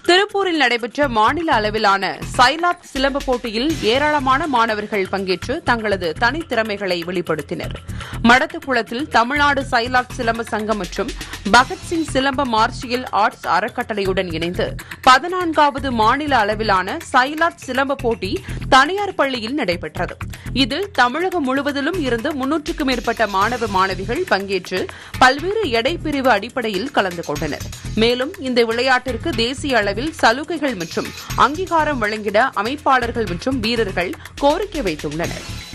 திருப்பூரில் நடைபெற்ற மாநில அளவிலான சைலாப் சிலம்ப போட்டியில் ஏராளமான மாணவர்கள் பங்கேற்று தங்களது தனித்திறமைகளை வெளிப்படுத்தினர் மடத்துக்குளத்தில் தமிழ்நாடு சைலாப் சிலம்ப சங்கம் மற்றும் பகத்சிங் சிலம்ப மார்ஷியல் ஆர்ட்ஸ் அறக்கட்டளையுடன் இணைந்து பதினான்காவது மாநில அளவிலான சைலாப் சிலம்ப போட்டி தனியார் பள்ளியில் நடைபெற்றது இதில் தமிழகம் முழுவதிலும் இருந்து முன்னூற்றுக்கும் மேற்பட்ட மாணவ மாணவிகள் பங்கேற்று பல்வேறு எடை பிரிவு அடிப்படையில் கலந்து கொண்டனர் மேலும் இந்த விளையாட்டிற்கு தேசிய அளவில் சலுகைகள் மற்றும் அங்கீகாரம் வழங்கிட அமைப்பாளர்கள் மற்றும் வீரர்கள் கோரிக்கை வைத்துள்ளனர்